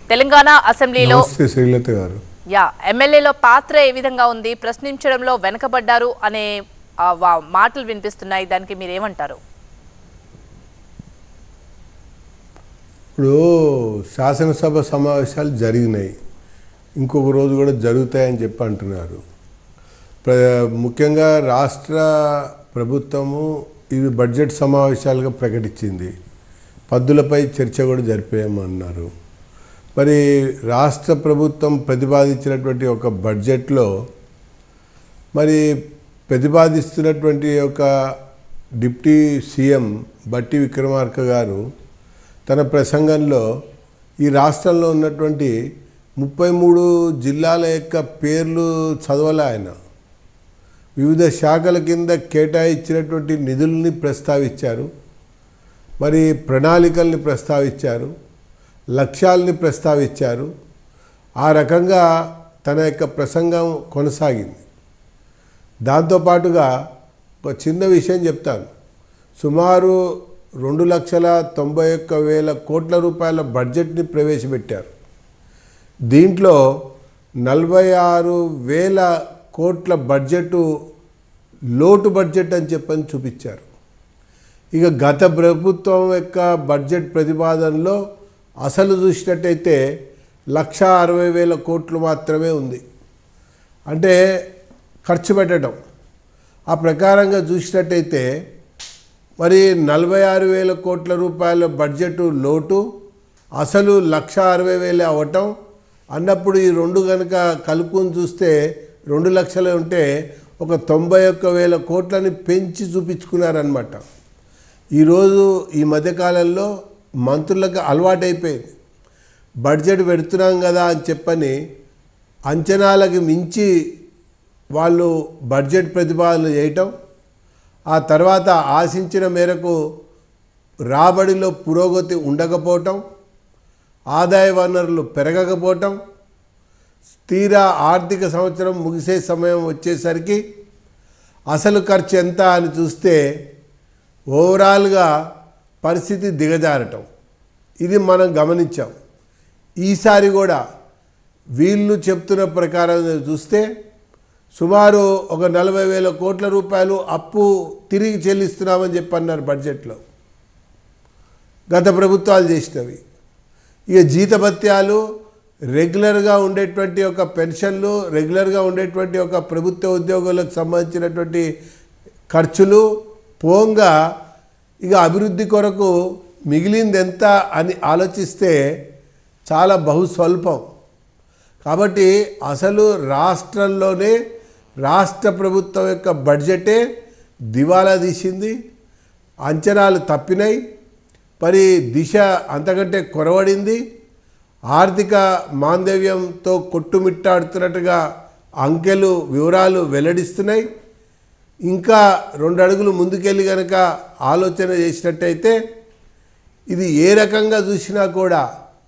తెలంగాణ అసెంబ్లీలో నమస్తే శ్రీలత గారు యా ఎమ్మెల్యేలో పాత్ర ఏ విధంగా ఉంది ప్రశ్నించడంలో వెనకబడ్డారు అనే ఆ, వా- మాటలు వినిపిస్తున్నాయి దానికి మీరు ఏమంటారు ఇప్పుడు శాసనసభ సమావేశాలు జరిగినాయి ఇంకొక రోజు కూడా జరుగుతాయని చెప్పి అంటున్నారు ప్ర ముఖ్యంగా రాష్ట్ర ప్రభుత్వము ఇవి బడ్జెట్ సమావేశాలుగా ప్రకటించింది పద్దులపై చర్చ కూడా జరిపేయమన్నారు మరి రాష్ట్ర ప్రభుత్వం ప్రతిపాదించినటువంటి ఒక బడ్జెట్లో మరి ప్రతిపాదిస్తున్నటువంటి ఒక డిప్టీ సీఎం బట్టి విక్రమార్క గారు తన ప్రసంగంలో ఈ రాష్ట్రంలో ఉన్నటువంటి ముప్పై మూడు జిల్లాల యొక్క పేర్లు చదవలే ఆయన వివిధ శాఖల కింద కేటాయించినటువంటి నిధుల్ని ప్రస్తావించారు మరి ప్రణాళికల్ని ప్రస్తావించారు లక్ష్యాల్ని ప్రస్తావించారు ఆ రకంగా తన యొక్క ప్రసంగం కొనసాగింది దాంతోపాటుగా ఒక చిన్న విషయం చెప్తాను సుమారు రెండు లక్షల తొంభై ఒక్క వేల కోట్ల రూపాయల బడ్జెట్ని ప్రవేశపెట్టారు దీంట్లో నలభై ఆరు వేల కోట్ల బడ్జెట్ లోటు బడ్జెట్ అని చెప్పని చూపించారు ఇక గత ప్రభుత్వం యొక్క బడ్జెట్ ప్రతిపాదనలో అసలు చూసినట్టయితే లక్ష అరవై వేల కోట్లు మాత్రమే ఉంది అంటే ఖర్చు పెట్టడం ఆ ప్రకారంగా చూసినట్టయితే మరి నలభై ఆరు వేల కోట్ల రూపాయల బడ్జెట్ లోటు అసలు లక్ష అరవై వేలే అవ్వటం అన్నప్పుడు ఈ రెండు కనుక కలుపుకొని చూస్తే రెండు లక్షలు ఉంటే ఒక తొంభై ఒక్క వేల కోట్లని పెంచి చూపించుకున్నారనమాట ఈరోజు ఈ మధ్యకాలంలో మంత్రులకు అలవాటైపోయింది బడ్జెట్ పెడుతున్నాం కదా అని చెప్పని అంచనాలకు మించి వాళ్ళు బడ్జెట్ ప్రతిపాదనలు చేయటం ఆ తర్వాత ఆశించిన మేరకు రాబడిలో పురోగతి ఉండకపోవటం ఆదాయ వనరులు పెరగకపోవటం తీరా ఆర్థిక సంవత్సరం ముగిసే సమయం వచ్చేసరికి అసలు ఖర్చు ఎంత అని చూస్తే ఓవరాల్గా పరిస్థితి దిగజారటం ఇది మనం గమనించాం ఈసారి కూడా వీళ్ళు చెప్తున్న ప్రకారం చూస్తే సుమారు ఒక నలభై వేల కోట్ల రూపాయలు అప్పు తిరిగి చెల్లిస్తున్నామని చెప్పి అన్నారు బడ్జెట్లో గత ప్రభుత్వాలు చేసినవి ఇక జీతభత్యాలు రెగ్యులర్గా ఉండేటువంటి ఒక పెన్షన్లు రెగ్యులర్గా ఉండేటువంటి ఒక ప్రభుత్వ ఉద్యోగులకు సంబంధించినటువంటి ఖర్చులు పోంగా ఇక అభివృద్ధి కొరకు మిగిలింది ఎంత అని ఆలోచిస్తే చాలా బహు స్వల్పం కాబట్టి అసలు రాష్ట్రంలోనే రాష్ట్ర ప్రభుత్వం యొక్క బడ్జెటే దివాలా తీసింది అంచనాలు తప్పినాయి మరి దిశ అంతకంటే కొరవడింది ఆర్థిక మాందవ్యంతో కొట్టుమిట్టాడుతున్నట్టుగా అంకెలు వివరాలు వెల్లడిస్తున్నాయి ఇంకా రెండు అడుగులు ముందుకెళ్ళి కనుక ఆలోచన చేసినట్టయితే ఇది ఏ రకంగా చూసినా కూడా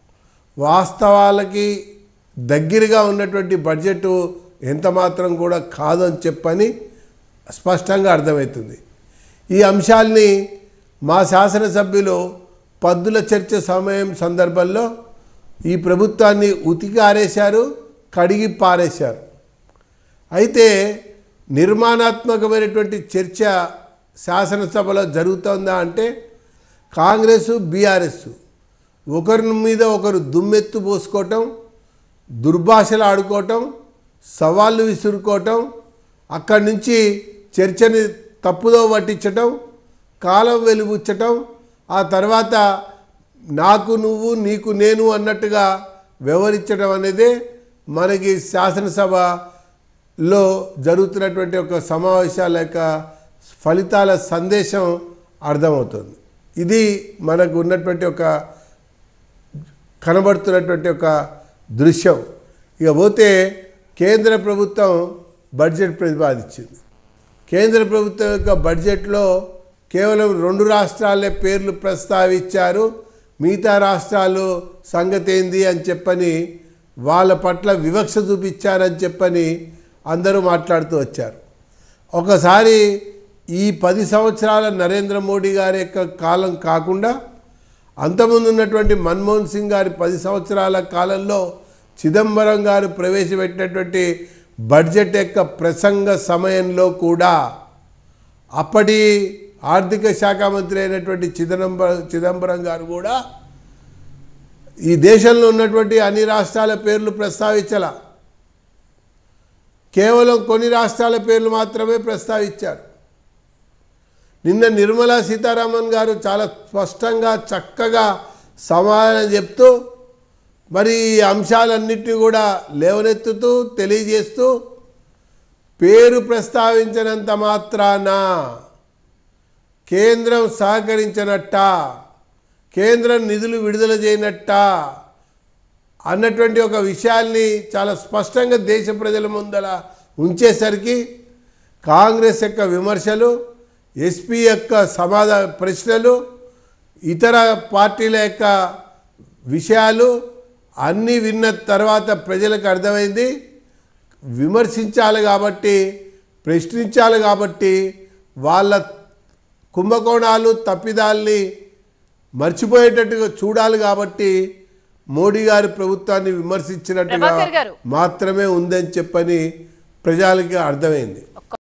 వాస్తవాలకి దగ్గరగా ఉన్నటువంటి బడ్జెట్ ఎంత మాత్రం కూడా కాదని చెప్పని స్పష్టంగా అర్థమవుతుంది ఈ అంశాల్ని మా శాసనసభ్యులు పద్దుల చర్చ సమయం సందర్భంలో ఈ ప్రభుత్వాన్ని ఉతికి ఆరేశారు కడిగి పారేశారు అయితే నిర్మాణాత్మకమైనటువంటి చర్చ శాసనసభలో జరుగుతుందా అంటే కాంగ్రెస్ బీఆర్ఎస్ ఒకరి మీద ఒకరు దుమ్మెత్తు పోసుకోవటం దుర్భాషలు ఆడుకోవటం సవాళ్ళు విసురుకోవటం అక్కడి నుంచి చర్చని తప్పుదో పట్టించటం కాలం వెలుగుచ్చటం ఆ తర్వాత నాకు నువ్వు నీకు నేను అన్నట్టుగా వ్యవహరించడం అనేది మనకి శాసనసభలో జరుగుతున్నటువంటి ఒక సమావేశాల యొక్క ఫలితాల సందేశం అర్థమవుతుంది ఇది మనకు ఉన్నటువంటి ఒక కనబడుతున్నటువంటి ఒక దృశ్యం ఇక పోతే కేంద్ర ప్రభుత్వం బడ్జెట్ ప్రతిపాదించింది కేంద్ర ప్రభుత్వం యొక్క బడ్జెట్లో కేవలం రెండు రాష్ట్రాలే పేర్లు ప్రస్తావించారు మిగతా రాష్ట్రాలు సంగతి ఏంది అని చెప్పని వాళ్ళ పట్ల వివక్ష చూపించారని చెప్పని అందరూ మాట్లాడుతూ వచ్చారు ఒకసారి ఈ పది సంవత్సరాల నరేంద్ర మోడీ గారి యొక్క కాలం కాకుండా అంతకుముందు ఉన్నటువంటి మన్మోహన్ సింగ్ గారి పది సంవత్సరాల కాలంలో చిదంబరం గారు ప్రవేశపెట్టినటువంటి బడ్జెట్ యొక్క ప్రసంగ సమయంలో కూడా అప్పటి ఆర్థిక శాఖ మంత్రి అయినటువంటి చిదంబరం చిదంబరం గారు కూడా ఈ దేశంలో ఉన్నటువంటి అన్ని రాష్ట్రాల పేర్లు ప్రస్తావించాల కేవలం కొన్ని రాష్ట్రాల పేర్లు మాత్రమే ప్రస్తావించారు నిన్న నిర్మలా సీతారామన్ గారు చాలా స్పష్టంగా చక్కగా సమాధానం చెప్తూ మరి ఈ అంశాలన్నింటినీ కూడా లేవనెత్తుతూ తెలియజేస్తూ పేరు ప్రస్తావించినంత మాత్రాన కేంద్రం సహకరించినట్ట కేంద్రం నిధులు విడుదల చేయనట్ట అన్నటువంటి ఒక విషయాల్ని చాలా స్పష్టంగా దేశ ప్రజల ముందర ఉంచేసరికి కాంగ్రెస్ యొక్క విమర్శలు ఎస్పీ యొక్క సమాధా ప్రశ్నలు ఇతర పార్టీల యొక్క విషయాలు అన్నీ విన్న తర్వాత ప్రజలకు అర్థమైంది విమర్శించాలి కాబట్టి ప్రశ్నించాలి కాబట్టి వాళ్ళ కుంభకోణాలు తప్పిదాల్ని మర్చిపోయేటట్టుగా చూడాలి కాబట్టి మోడీ గారి ప్రభుత్వాన్ని విమర్శించినట్టుగా ప్రభాకర్ గారు. మాత్రమే ఉందని చెప్పని ప్రజలకి అర్థమైంది